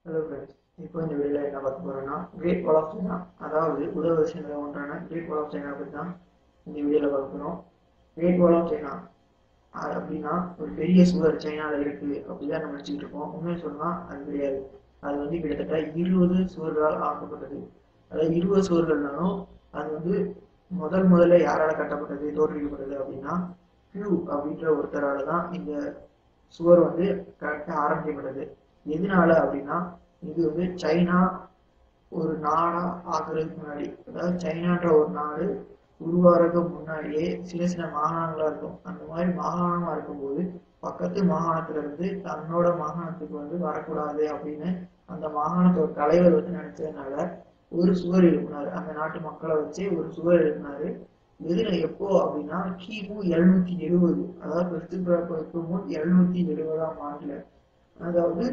Hello friends இப்போ இந்த வீடியோவில் என்ன பார்க்க போகிறோம்னா கிரேட் வால் ஆஃப் சைனா அதாவது உலக விஷயங்களில் ஒன்றான கிரேட் வால் ஆஃப் சைனா பற்றி தான் இந்த வீடியோவில் பார்க்க போகிறோம் கிரேட் வால் ஆஃப் சைனா அது அப்படின்னா ஒரு பெரிய சுவர் சைனாவில் இருக்குது அப்படிதான் நம்ம நினச்சிக்கிட்டு இருக்கோம் உண்மையை சொன்னால் அது கிடையாது அது வந்து கிட்டத்தட்ட இருபது சுவர்களால் ஆக்கப்பட்டது அதாவது இருபது சுவர்கள்னாலும் அது வந்து முதல் முதல்ல யாரால கட்டப்பட்டது தோற்றுவிக்கப்பட்டது அப்படின்னா கியூ அப்படின்ற ஒருத்தரால தான் இந்த சுவர் வந்து கட்ட ஆரம்பிக்கப்பட்டது எதனால அப்படின்னா இது வந்து சைனா ஒரு நாடா ஆகுறதுக்கு முன்னாடி அதாவது சைனான்ற ஒரு நாடு உருவாகிறதுக்கு முன்னாடியே சின்ன சின்ன மாகாணங்களா இருக்கும் அந்த மாதிரி மாகாணமா இருக்கும்போது பக்கத்து மாகாணத்துல இருந்து தன்னோட மாகாணத்துக்கு வந்து வரக்கூடாது அப்படின்னு அந்த மாகாணத்தோட தலைவர் வந்து நினைச்சதுனால ஒரு சுவர் எழுப்பினாரு அந்த நாட்டு மக்களை வச்சு ஒரு சுவர் எழுப்பினாரு எதுல எப்போ அப்படின்னா கிமு எழுநூத்தி எழுபது அதாவது கிறிஸ்து பிறப்புக்கு முன் எழுநூத்தி எழுபதாம் ஆண்டுல அதாவது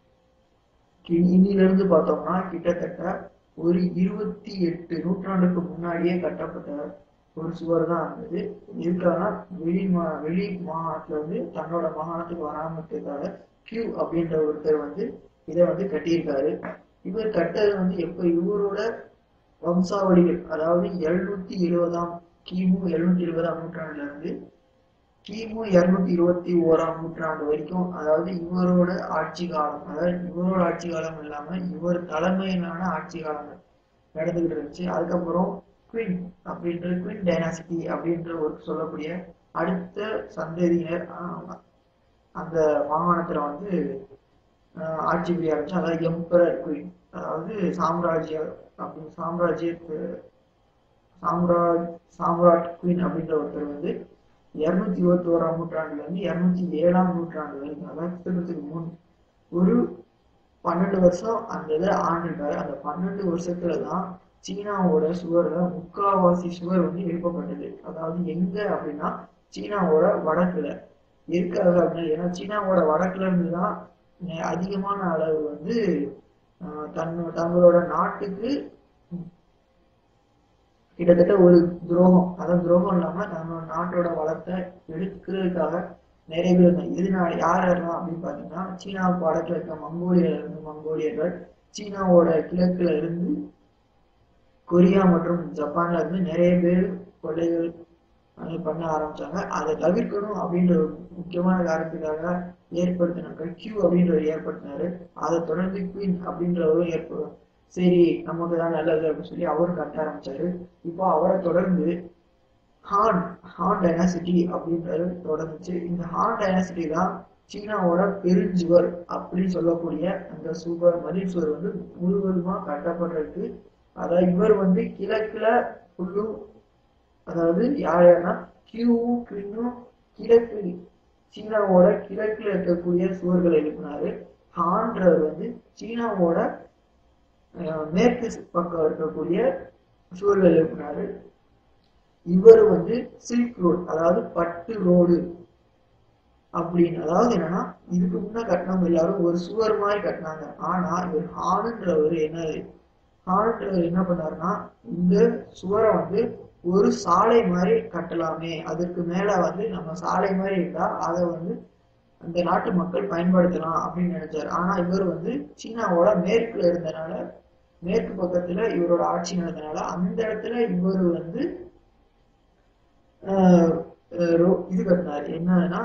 கி- இன்னிலிருந்து பார்த்தோம்னா கிட்டத்தட்ட ஒரு இருபத்தி எட்டு நூற்றாண்டுக்கு முன்னாடியே கட்டப்பட்ட ஒரு சுவர் தான் இருந்தது இதுக்காக வெளி மா வெளி மாகாணத்துல வந்து தன்னோட மாகாணத்துக்கு வராம இருக்கிறதுக்காக கியூ அப்படின்ற ஒருத்தர் வந்து இதை வந்து கட்டியிருக்காரு இவர் கட்டது வந்து எப்ப இவரோட வம்சாவளிகள் அதாவது எழுநூத்தி எழுபதாம் கிமு எழுநூத்தி எழுபதாம் நூற்றாண்டுல இருந்து கிமு இருநூத்தி இருபத்தி ஓராம் நூற்றாண்டு வரைக்கும் அதாவது இவரோட ஆட்சி காலம் அதாவது இவரோட ஆட்சி காலம் இல்லாம இவர் தலைமையிலான ஆட்சி காலங்கள் நடந்துகிட்டு இருந்துச்சு அதுக்கப்புறம் குவின் அப்படின்ற குவின் டைனாசிட்டி அப்படின்ற ஒரு சொல்லக்கூடிய அடுத்த சந்ததியினர் ஆஹ், அந்த மாகாணத்துல வந்து ஆஹ், ஆட்சி புரிய ஆரம்பிச்சு அதாவது எம்பரர் குயின் அதாவது சாம்ராஜ்ய அப்படின்னு சாம்ராஜ்யத்து சாம்ராஜ் சாம்ராட் குயின் அப்படின்ற ஒருத்தர் வந்து இருநூத்தி இருபத்தி ஓராம் நூற்றாண்டுல இருந்து இருநூத்தி ஏழாம் நூற்றாண்டு வரைக்கும் அதாவது கிறிஸ்துவுக்கு முன் ஒரு பன்னெண்டு வருஷம் அந்த இதை ஆண்டுட்டாரு அந்த பன்னெண்டு வருஷத்துல தான் சீனாவோட சுவர்ல முக்காவாசி சுவர் வந்து எழுப்பப்பட்டது அதாவது எங்க அப்படின்னா சீனாவோட வடக்குல எதுக்காக அப்படின்னா ஏன்னா சீனாவோட வடக்குல இருந்து தான் நெ- அதிகமான அளவு வந்து ஆஹ், தன் தங்களோட நாட்டுக்கு கிட்டத்தட்ட ஒரு துரோகம் அதாவது துரோகம் இல்லாம தன்னோட நாட்டோட வளத்தை எடுக்கிறதுக்காக நிறைய பேர் இருந்தாங்க எதனால யார் யாரெல்லாம் அப்படின்னு பாத்தீங்கன்னா சீனாவுக்கு வடக்குல இருக்க மங்கோலியர்ல இருந்து மங்கோலியர்கள் சீனாவோட கிழக்குல இருந்து கொரியா மற்றும் ஜப்பான்ல இருந்து நிறைய பேர் கொள்ளைகள் அது பண்ண ஆரம்பிச்சாங்க அதை தவிர்க்கணும் அப்படின்ற ஒரு முக்கியமான காரணத்துக்காக ஏற்படுத்தினாங்க கியூ அப்படின்றவர் ஏற்படுத்தினாரு அதை தொடர்ந்து குயின் அப்படின்றவரும் ஏற்ப சரி நமக்கு தான் நல்லது அப்படின்னு சொல்லி அவரும் கட்ட ஆரம்பிச்சாரு இப்போ அவரை தொடர்ந்து ஹான் ஹான் டைனாசிட்டி அப்படின்றது தொடர்ந்துச்சு இந்த ஹான் டைனாசிட்டி தான் சீனாவோட பெருஞ்சுவர் அப்படின்னு சொல்லக்கூடிய அந்த சுவர் மதில் சுவர் வந்து முழுவதுமா கட்டப்படுறதுக்கு அதாவது இவர் வந்து கிழக்குல ஃபுல்லும் அதாவது யார் யாருன்னா கியூவும் கிரியும் கிழக்கு சீனாவோட கிழக்குல இருக்கக்கூடிய சுவர்களை எழுப்பினாரு ஹான்றவர் வந்து சீனாவோட அஹ், மேற்கு பக்கம் இருக்கக்கூடிய சுவர்கள் எழுப்பினாரு இவர் வந்து சில்க் ரோடு அதாவது பட்டு ரோடு அப்படின்னு அதாவது என்னன்னா இதுக்கு முன்ன கட்டினவங்க எல்லாரும் ஒரு சுவர் மாதிரி கட்டினாங்க ஆனா இவர் ஹானுன்றவர் என்ன ஹானுன்றவர் என்ன பண்ணாருன்னா இந்த சுவரை வந்து ஒரு சாலை மாதிரி கட்டலாமே அதுக்கு மேல வந்து நம்ம சாலை மாதிரி இருந்தா அதை வந்து அந்த நாட்டு மக்கள் பயன்படுத்தலாம் அப்படின்னு நினைச்சாரு ஆனா இவர் வந்து சீனாவோட மேற்குல இருந்தனால மேற்கு பக்கத்துல இவரோட ஆட்சி நடந்தனால அந்த இடத்துல இவர் வந்து ஆஹ் ஆஹ் ரோ- இது கட்டினாரு என்னன்னா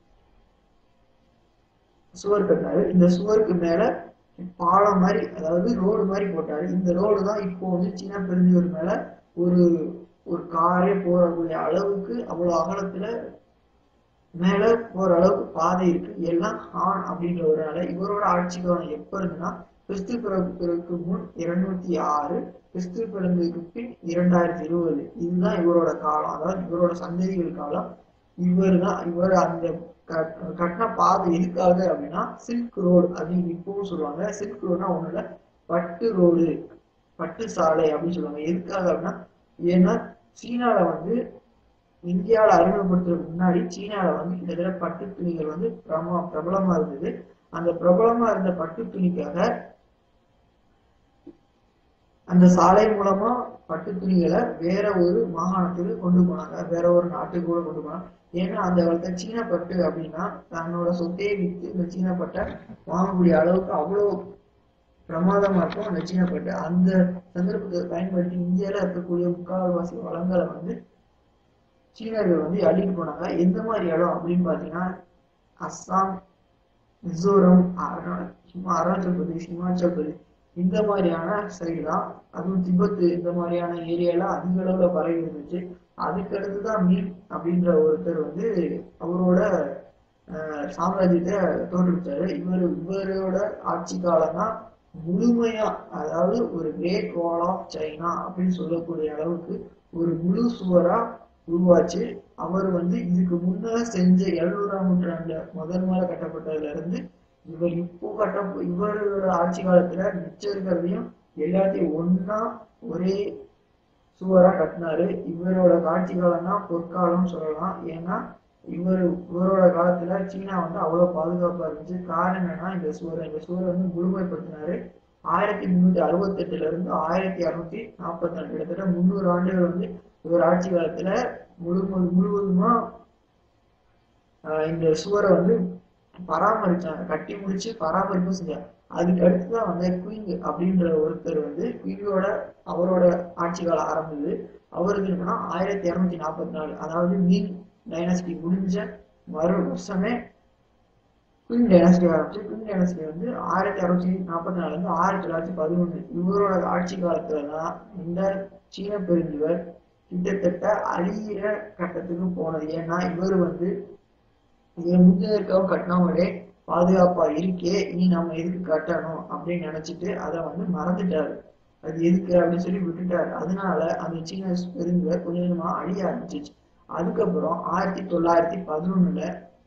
சுவர் கட்டினாரு இந்த சுவருக்கு மேல பாலம் மாதிரி அதாவது ரோடு மாதிரி போட்டாரு இந்த ரோடு தான் இப்போ வந்து சீனா பெருஞ்சுவர் மேல ஒரு ஒரு காரே போறக்கூடிய அளவுக்கு அவ்வளவு அகலத்துல மேல போற அளவுக்கு பாதை இருக்கு எல்லாம் ஹான் அப்படின்ற ஒரு ஆளு இவரோட ஆட்சி காலம் எப்ப இருந்துன்னா கிறிஸ்து பிறப்புக்கு முன் இருநூத்தி ஆறு கிறிஸ்து பிறந்ததுக்கு பின் இரண்டாயிரத்தி இருபது இதுதான் இவரோட காலம் அதாவது இவரோட சந்ததிகள் காலம் இவர் தான் இவர் அந்த கட்- கட்டின பாதை எதுக்காக அப்படின்னா சில்க் ரோடு அப்படின்னு இப்பவும் சொல்லுவாங்க சில்க் ரோடுனா ஒண்ணு இல்ல பட்டு ரோடு பட்டு சாலை அப்படின்னு சொல்லுவாங்க எதுக்காக அப்படின்னா ஏன்னா சீனால வந்து இந்தியாவில் அறிமுகப்படுத்துறதுக்கு முன்னாடி சீனால வந்து கிட்டத்தட்ட பட்டு துணிகள் வந்து பிரபல பிரபலமா இருந்தது அந்த பிரபலமா இருந்த பட்டு துணிக்காக அந்த சாலை மூலமா பட்டு துணிகளை வேற ஒரு மாகாணத்துக்கு கொண்டு போனாங்க வேற ஒரு நாட்டுக்கு கூட கொண்டு போனாங்க ஏன்னா அந்த காலத்துல சீன பட்டு அப்படின்னா தன்னோட சொத்தையை வித்து இந்த சீன பட்டை வாங்கக்கூடிய அளவுக்கு அவ்வளோ பிரமாதமா இருக்கும் அந்த சீன பட்டு அந்த சந்தர்ப்பத்தை பயன்படுத்தி இந்தியால இருக்கக்கூடிய முக்கால்வாசி வளங்களை வந்து சீனர்கள் வந்து அள்ளிட்டு போனாங்க எந்த மாதிரி இடம் அப்படின்னு பார்த்தீங்கன்னா அஸ்ஸாம் மிசோரம் அருணா- ஹிமா- அருணாச்சல் பிரதேஷ் ஹிமாச்சல் பிரதேஷ் இந்த மாதிரியான சைடு தான் அதுவும் திபெத் இந்த மாதிரியான ஏரியால அதிக அளவுல பரவி இருந்துச்சு அதுக்கு அடுத்து தான் மீன் அப்படின்ற ஒருத்தர் வந்து அவரோட அஹ், சாம்ராஜ்யத்தை தோற்றுவிச்சாரு இவர் இவரோட ஆட்சி காலம் தான் முழுமையா அதாவது ஒரு கிரேட் வால் ஆஃப் சைனா அப்படின்னு சொல்லக்கூடிய அளவுக்கு ஒரு முழு சுவரா உருவாச்சு அவர் வந்து இதுக்கு முன்னால செஞ்ச எழுநூறாம் நூற்றாண்டுல முதல் முதல்ல கட்டப்பட்டதுல இருந்து இவர் இப்போ கட்ட இவரோட ஆட்சி காலத்துல மிச்சம் இருக்கிறதையும் எல்லாத்தையும் ஒண்ணா ஒரே சுவரா கட்டினாரு இவரோட ஆட்சி காலம் தான் பொற்காலம்னு சொல்லலாம் ஏன்னா இவர் இவரோட காலத்துல சீனா வந்து அவ்வளவு பாதுகாப்பா இருந்துச்சு காரணம் என்னன்னா இந்த சுவரை இந்த சுவரை வந்து முழுமைப்படுத்தினாரு ஆயிரத்தி முன்னூத்தி அறுபத்தி எட்டுல இருந்து ஆயிரத்தி அறுநூத்தி நாற்பத்தி நாலு கிட்டத்தட்ட முந்நூறு ஆண்டுகள் வந்து இவர் ஆட்சி காலத்துல முழு முழுவதுமா ஆஹ் இந்த சுவரை வந்து பராமரிச்சாங்க கட்டி முடிச்சு பராமரிப்பும் செஞ்சாங்க அதுக்கு அடுத்துதான் வந்து குயிங் அப்படின்ற ஒருத்தர் வந்து குயிங்கோட அவரோட ஆட்சி காலம் ஆரம்பிது அவருக்கு என்னன்னா ஆயிரத்தி இருநூத்தி நாற்பத்தி நாலு அதாவது மீன் டைனஸ்டி முடிஞ்ச மறு வருஷமே குயின் டைனஸ்டி ஆரம்பிச்சு குயின் டைனஸ்டி வந்து ஆயிரத்தி அறுநூத்தி நாற்பத்தி நாலுல இருந்து ஆயிரத்தி தொள்ளாயிரத்தி பதினொன்று இவரோட ஆட்சி காலத்துல தான் இந்த சீன பெருஞ்சுவர் கிட்டத்தட்ட அழியிற கட்டத்துக்கு போனது ஏன்னா இவர் வந்து இதுல முன்ன இருக்கவும் கட்டினவங்களே பாதுகாப்பா இருக்கே இனி நம்ம எதுக்கு கட்டணும் அப்படின்னு நினைச்சிட்டு அதை வந்து மறந்துட்டாரு அது எதுக்கு அப்படின்னு சொல்லி விட்டுட்டாரு அதனால அந்த சீன பெருஞ்சுவர் கொஞ்சம் கொஞ்சமா அழிய ஆரம்பிச்சிச்சு அதுக்கப்புறம் ஆயிரத்தி தொள்ளாயிரத்தி பதினொன்னுல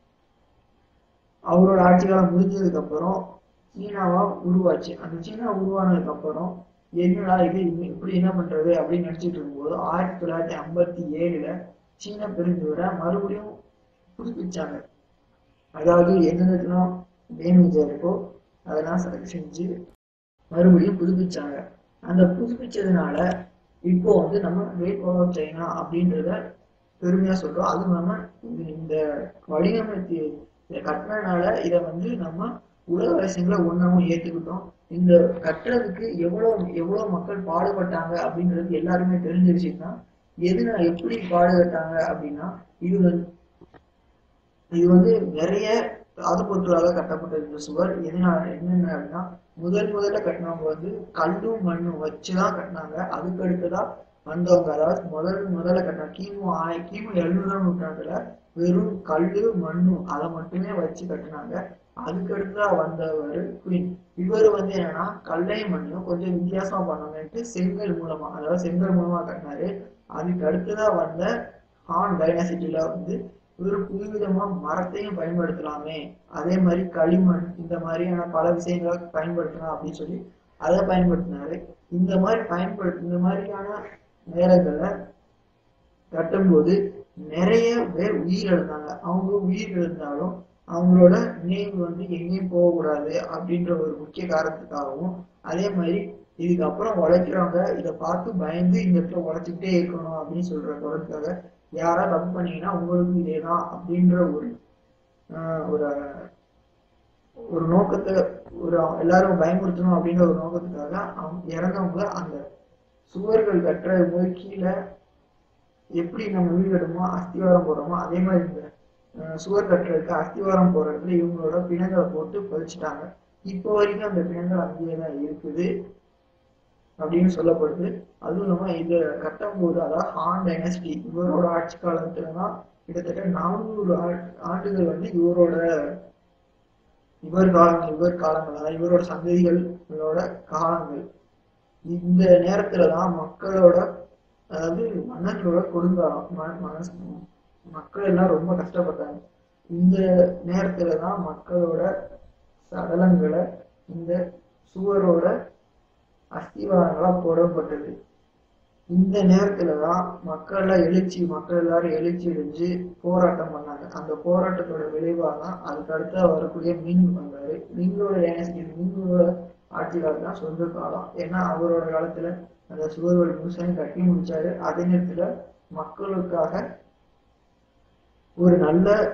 அவரோட ஆட்சி காலம் முடிஞ்சதுக்கு அப்புறம் சீனாவா உருவாச்சு அந்த சீனா உருவானதுக்கு அப்புறம் என்னடா இது இவங்க இப்படி என்ன பண்றது அப்படின்னு நினைச்சிட்டு இருக்கும்போது ஆயிரத்தி தொள்ளாயிரத்தி ஐம்பத்தி ஏழுல சீன பெருஞ்சுவரை மறுபடியும் புதுப்பிச்சாங்க அதாவது என்னென்னலாம் டேமேஜா இருக்கோ அதெல்லாம் சரி செஞ்சு மறுபடியும் புதுப்பிச்சாங்க அந்த புதுப்பிச்சதுனால இப்போ வந்து நம்ம கிரேட் வால் ஆஃப் சைனா அப்படின்றத பெருமையா சொல்றோம் அதுவும் இல்லாம இது இந்த வடிவமைத்து இதை கட்டினதுனால இதை வந்து நம்ம உலக அரசுங்களை ஒன்றாவும் ஏத்துக்கிட்டோம் இந்த கட்டுறதுக்கு எவ்வளவு எவ்வளவு மக்கள் பாடுபட்டாங்க அப்படின்றது எல்லாருமே தெரிஞ்சிருச்சுன்னா எதுனா எப்படி பாடுபட்டாங்க அப்படின்னா இது வந்து இது வந்து நிறைய தாது பொருட்களாக கட்டப்பட்ட இந்த சுவர் எதனால என்னென்ன அப்படின்னா முதல் முதல்ல கட்டினவங்க வந்து கல்லும் மண்ணும் வச்சுதான் கட்டினாங்க அதுக்கு அடுத்ததா வந்தவங்க அதாவது முதல் முதல்ல கட்டின கிமு ஆய கிமு எழுநூறாம் நூற்றாண்டுல வெறும் கல்லு மண்ணும் அதை மட்டுமே வச்சு கட்டினாங்க அதுக்கு அடுத்ததா வந்தவர் குயின் இவர் வந்து என்னன்னா கல்லையும் மண்ணையும் கொஞ்சம் வித்தியாசமா பண்ணணும்ட்டு செங்கல் மூலமா அதாவது செங்கல் மூலமா கட்டினாரு அதுக்கு அடுத்ததா வந்த ஹான் டைனாசிட்டில வந்து ஒரு புதுவிதமா மரத்தையும் பயன்படுத்தலாமே அதே மாதிரி களிமண் இந்த மாதிரியான பல விஷயங்களை பயன்படுத்தலாம் அப்படின்னு சொல்லி அதை பயன்படுத்தினாரு இந்த மாதிரி பயன்படுத்த இந்த மாதிரியான நேரங்கள்ல கட்டும்போது நிறைய பேர் உயிரிழந்தாங்க அவங்க உயிர் இழந்தாலும் அவங்களோட நினைவு வந்து எங்கேயும் போகக்கூடாது அப்படின்ற ஒரு முக்கிய காரணத்துக்காகவும் அதே மாதிரி இதுக்கப்புறம் உழைக்கிறவங்க இதை பார்த்து பயந்து இந்த இடத்துல உழைச்சிக்கிட்டே இருக்கணும் அப்படின்னு சொல்ற குரலுக்காக யாரா தப்பு பண்ணீங்கன்னா உங்களுக்கும் இதேதான் அப்படின்ற ஒரு ஆஹ் ஒரு ஒரு நோக்கத்தை ஒரு எல்லாரும் பயமுறுத்தணும் அப்படின்ற ஒரு நோக்கத்துக்காக அவங்க இறந்தவங்க அந்த சுவர்கள் கட்டுறது போது கீழே எப்படி நம்ம வீடு கட்டுமோ அஸ்திவாரம் போடுறோமோ அதே மாதிரி இந்த அஹ், சுவர் கட்டுறதுக்கு அஸ்திவாரம் போடுற இடத்துல இவங்களோட பிணங்களை போட்டு பதிச்சுட்டாங்க இப்போ வரைக்கும் அந்த பிணங்கள் அங்கேயே தான் இருக்குது அப்படின்னு சொல்லப்படுது அதுவும் இல்லாம இதை கட்டும்போது அதாவது ஹான் டைனஸ்டி இவரோட ஆட்சி காலத்துல தான் கிட்டத்தட்ட நானூறு ஆண்டுகள் வந்து இவரோட இவர் காலங்கள் இவர் காலங்கள் அதாவது இவரோட சந்ததிகளோட காலங்கள் இந்த நேரத்துல தான் மக்களோட அதாவது மன்னர்களோட கொடுங்காலம் ம- மனசு மக்கள் எல்லாம் ரொம்ப கஷ்டப்பட்டாங்க இந்த நேரத்துல தான் மக்களோட சடலங்களை இந்த சுவரோட அஸ்திவாரங்களா போடப்பட்டது இந்த நேரத்துல தான் மக்கள் எல்லாம் எழுச்சி மக்கள் எல்லாரும் எழுச்சி அடைஞ்சு போராட்டம் பண்ணாங்க அந்த போராட்டத்தோட விளைவாக தான் அதுக்கு அடுத்த வரக்கூடிய மிங் வந்தாரு மிங்கோட டைனஸ்டி மிங்கோட ஆட்சி காலம் தான் சொந்த காலம் ஏன்னா அவரோட காலத்துல அந்த சுவர்கள் முழுசையும் கட்டி முடிச்சாரு அதே நேரத்துல மக்களுக்காக ஒரு நல்ல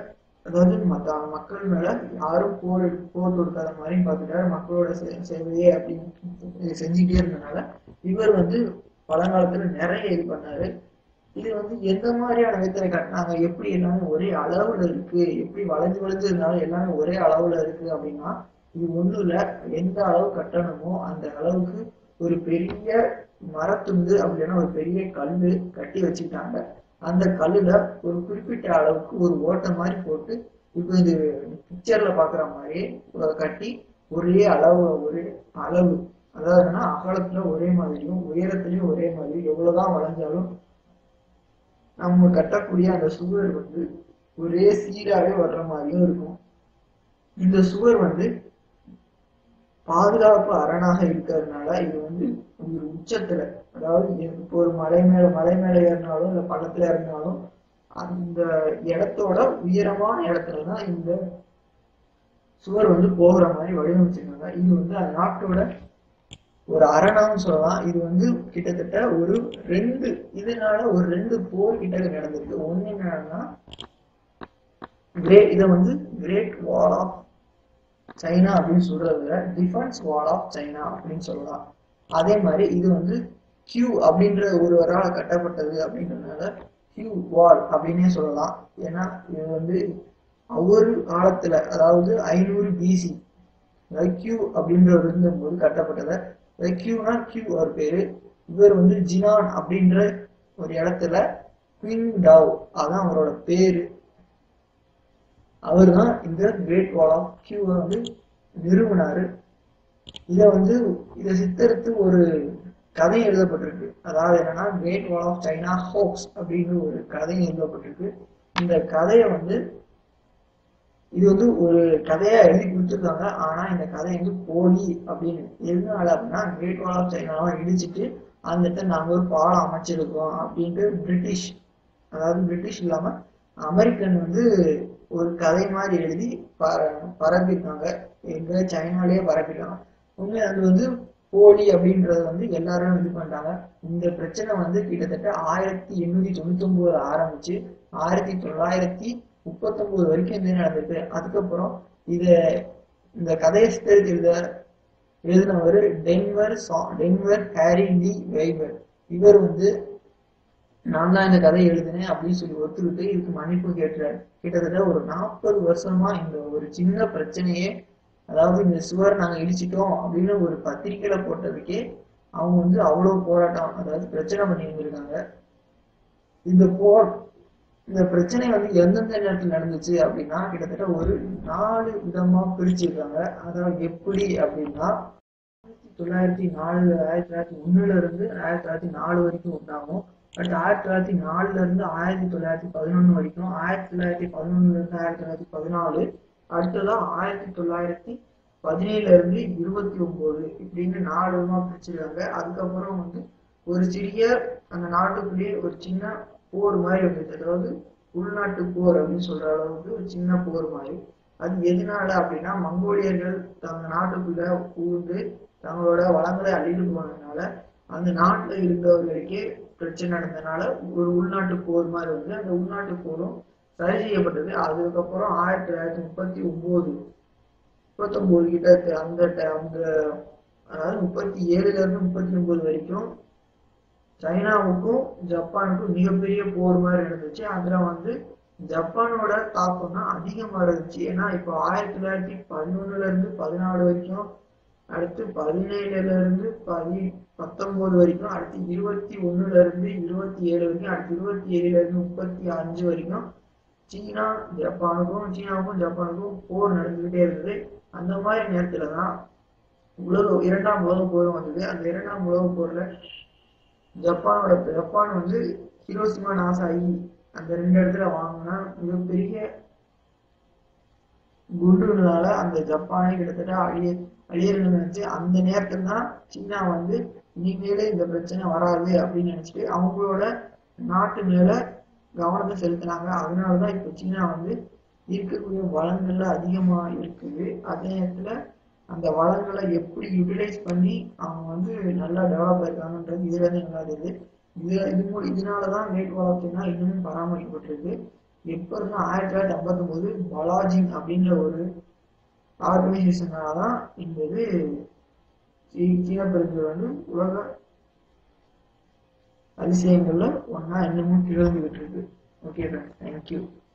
அதாவது மத்த மக்கள் மேல யாரும் போர் போர் தொடுக்காத மாதிரி பார்த்துட்டாரு மக்களோட சே- சேவையே அப்படின்னு செஞ்சுட்டே இருந்தனால இவர் வந்து பழங்காலத்துல நிறைய இது பண்ணாரு இது வந்து எந்த மாதிரியான வித்தனை கட்டினாங்க எப்படி எல்லாமே ஒரே அளவுல இருக்கு எப்படி வளைஞ்சு வளைஞ்சு இருந்தாலும் எல்லாமே ஒரே அளவுல இருக்கு அப்படின்னா இது ஒண்ணும் இல்ல எந்த அளவு கட்டணுமோ அந்த அளவுக்கு ஒரு பெரிய மரத்துண்டு அப்படின்னா ஒரு பெரிய கல்லு கட்டி வச்சுக்கிட்டாங்க அந்த கல்லுல ஒரு குறிப்பிட்ட அளவுக்கு ஒரு ஓட்டை மாதிரி போட்டு இப்போ இது பிக்சர்ல பாக்குற மாதிரி அஹ் கட்டி ஒரே அளவு ஒரே அளவு அதாவது என்னன்னா அகலத்துல ஒரே மாதிரியும் உயரத்துலயும் ஒரே மாதிரி எவ்வளவுதான் வளைஞ்சாலும் நம்ம கட்டக்கூடிய அந்த சுவர் வந்து ஒரே சீராவே வர்ற மாதிரியும் இருக்கும் இந்த சுவர் வந்து பாதுகாப்பு அரணாக இருக்கிறதுனால இது வந்து ஒரு உச்சத்துல அதாவது இப்போ ஒரு மலை மேல மலை மேல ஏறினாலும் இல்ல பள்ளத்துல இறங்கினாலும் அந்த இடத்தோட உயரமான இடத்துல தான் இந்த சுவர் வந்து போகிற மாதிரி வடிவமைச்சிருக்காங்க இது வந்து அந்த நாட்டோட ஒரு அரணான்னு சொல்லலாம் இது வந்து கிட்டத்தட்ட ஒரு ரெண்டு இதனால ஒரு ரெண்டு போர் கிட்ட நடந்திருக்கு ஒண்ணு என்னன்னா கிரே இதை வந்து கிரேட் வால் ஆஃப் சைனா அப்படின்னு சொல்றத விட டிஃபென்ஸ் வால் ஆஃப் சைனா அப்படின்னு சொல்லலாம் அதே மாதிரி இது வந்து கியூ அப்படின்ற ஒருவரால் கட்டப்பட்டது அப்படின்றதுனால கியூ வால் அப்படின்னே சொல்லலாம் ஏன்னா இது வந்து ஒவ்வொரு காலத்துல அதாவது ஐநூறு பிசி அதாவது கியூ அப்படின்றவர் இருந்தபோது கட்டப்பட்டது அதாவது கியூனா கியூ அவர் பேரு இவர் வந்து ஜினான் அப்படின்ற ஒரு இடத்துல குவின் டவ் அதான் அவரோட பேரு அவர் தான் இந்த கிரேட் வால் ஆஃப் கியூவை வந்து நிறுவனாரு இத வந்து இதை சித்தரித்து ஒரு கதை எழுதப்பட்டிருக்கு அதாவது என்னன்னா great wall of China hoax அப்படின்னு ஒரு கதை எழுதப்பட்டிருக்கு இந்த கதையை வந்து இது வந்து ஒரு கதையா எழுதி கொடுத்துருக்காங்க ஆனா இந்த கதை வந்து போலி அப்படின்னு எதனால அப்படின்னா கிரேட் வால் ஆஃப் சைனாலாம் இடிச்சிட்டு அந்த இடத்துல நாங்க ஒரு பாலம் அமைச்சிருக்கோம் அப்படின்ட்டு பிரிட்டிஷ் அதாவது பிரிட்டிஷ் இல்லாம அமெரிக்கன் வந்து ஒரு கதை மாதிரி எழுதி ப பரப்பியிருக்காங்க எங்க சைனாலேயே பரப்பியிருக்காங்க உண்மை அது வந்து போலி அப்படின்றத வந்து எல்லாரும் இது பண்ணிட்டாங்க இந்த பிரச்சனை வந்து கிட்டத்தட்ட ஆயிரத்தி எண்ணூத்தி தொண்ணூத்தி ஒன்பதுல ஆரம்பிச்சு ஆயிரத்தி தொள்ளாயிரத்தி முப்பத்தொன்பது வரைக்கும் இது நடந்திருக்கு அதுக்கப்புறம் இத இந்த கதையை சித்தரித்து எழுத எழுதினவர் டென்வர் சா டென்வர் ஹாரி டி வெய்வர் இவர் வந்து நான் தான் இந்த கதையை எழுதினேன் அப்படின்னு சொல்லி ஒத்துக்கிட்டு இதுக்கு மன்னிப்பு கேட்டுறாரு கிட்டத்தட்ட ஒரு நாற்பது வருஷமா இந்த ஒரு சின்ன பிரச்சனையே அதாவது இந்த சுவர் நாங்க இடிச்சிட்டோம் அப்படின்னு ஒரு பத்திரிக்கையில போட்டதுக்கே அவங்க வந்து அவ்வளவு போராட்டம் அதாவது பிரச்சனை பண்ணி இருந்திருக்காங்க இந்த போர் இந்த பிரச்சனை வந்து எந்தெந்த நேரத்தில் நடந்துச்சு அப்படின்னா கிட்டத்தட்ட ஒரு நாலு விதமா பிரிச்சிருக்காங்க அதாவது எப்படி அப்படின்னா ஆயிரத்தி தொள்ளாயிரத்தி நாலு ஆயிரத்தி தொள்ளாயிரத்தி ஒண்ணுல இருந்து ஆயிரத்தி தொள்ளாயிரத்தி நாலு வரைக்கும் உண்டாகும் அடுத்து ஆயிரத்தி தொள்ளாயிரத்தி நாலுல இருந்து ஆயிரத்தி தொள்ளாயிரத்தி பதினொன்னு வரைக்கும் ஆயிரத்தி தொள்ளாயிரத்தி பதினொன்னுல இருந்து ஆயிரத்தி தொள்ளாயிரத்தி பதினாலு அடுத்ததா ஆயிரத்தி தொள்ளாயிரத்தி பதினேழுல இருந்து இருபத்தி ஒன்பது இப்படின்னு நாலு விதமா பிரிச்சிருக்காங்க அதுக்கப்புறம் வந்து ஒரு சிறிய அந்த நாட்டுக்குள்ளேயே ஒரு சின்ன போர் மாதிரி வந்துச்சு அதாவது உள்நாட்டு போர் அப்படின்னு சொல்ற அளவுக்கு ஒரு சின்ன போர் மாதிரி அது எதனால அப்படின்னா மங்கோலியர்கள் தங்க நாட்டுக்குள்ள பூந்து தங்களோட வளங்களை அள்ளிட்டு போனதுனால அந்த நாட்டுல இருந்தவர்களுக்கே பிரச்சனை நடந்ததுனால ஒரு உள்நாட்டு போர் மாதிரி வந்து அந்த உள்நாட்டு போரும் சரி செய்யப்பட்டது அதுக்கப்புறம் ஆயிரத்தி தொள்ளாயிரத்தி முப்பத்தி ஒன்பது முப்பத்தொன்பது கிட்ட இருக்கு. அந்த ட- அந்த அதாவது முப்பத்தி ஏழுல இருந்து முப்பத்தி ஒன்பது வரைக்கும் சைனாவுக்கும் ஜப்பானுக்கும் மிகப்பெரிய போர் மாதிரி நடந்துச்சு அதுல வந்து ஜப்பானோட தாக்கம் தான் அதிகமா இருந்துச்சு ஏன்னா இப்போ ஆயிரத்தி தொள்ளாயிரத்தி பதினொன்னுல இருந்து பதினாலு வரைக்கும் அடுத்து பதினேழுல இருந்து பதி பத்தொன்பது வரைக்கும் அடுத்து இருபத்தி ஒண்ணுல இருந்து இருபத்தி ஏழு வரைக்கும் அடுத்து இருபத்தி ஏழுல இருந்து முப்பத்தி அஞ்சு வரைக்கும் சீனா ஜப்பானுக்கும் சீனாவுக்கும் ஜப்பானுக்கும் போர் நடந்துகிட்டே இருந்தது அந்த மாதிரி நேரத்துல தான் உலக இரண்டாம் உலக போர் வந்தது அந்த இரண்டாம் உலக போர்ல ஜப்பானோட ஜப்பான் வந்து ஹிரோஷிமா நாசாயி அந்த ரெண்டு இடத்துல வாங்கினா மிகப்பெரிய குண்டுனால அந்த ஜப்பானே கிட்டத்தட்ட அழிய அழியணும்னு நினைச்சு அந்த நேரத்துல தான் சீனா வந்து இனிமேலே இந்த பிரச்சனை வராது அப்படின்னு நினைச்சிட்டு அவங்களோட நாட்டு மேல கவனத்தை செலுத்தினாங்க அதனாலதான் இப்ப சீனா வந்து இருக்கக்கூடிய வளங்கள்ல அதிகமா இருக்குது அதே நேரத்துல அந்த வளங்களை எப்படி யூட்டிலைஸ் பண்ணி அவங்க வந்து நல்லா டெவலப் ஆயிருக்காங்கன்றது இதுல இருந்து நல்லா தெரியுது இது இது மூலம் இதனாலதான் மேற்கு வளர்ச்சினா இன்னும் பராமரிக்கப்பட்டிருக்கு எப்போ இருக்குன்னா ஆயிரத்தி தொள்ளாயிரத்தி ஐம்பத்தொம்போது பாலாஜி அப்படின்ற ஒரு ஆர்கனைசேஷனால தான் இந்த இது சீ- சீன பெருஞ்சுவர் வந்து உலக அதிசயங்கள்ல ஒண்ணா இன்னமும் திகழ்ந்துகிட்டு இருக்கு ஓகே ஃப்ரெண்ட்ஸ் தேங்க்யூ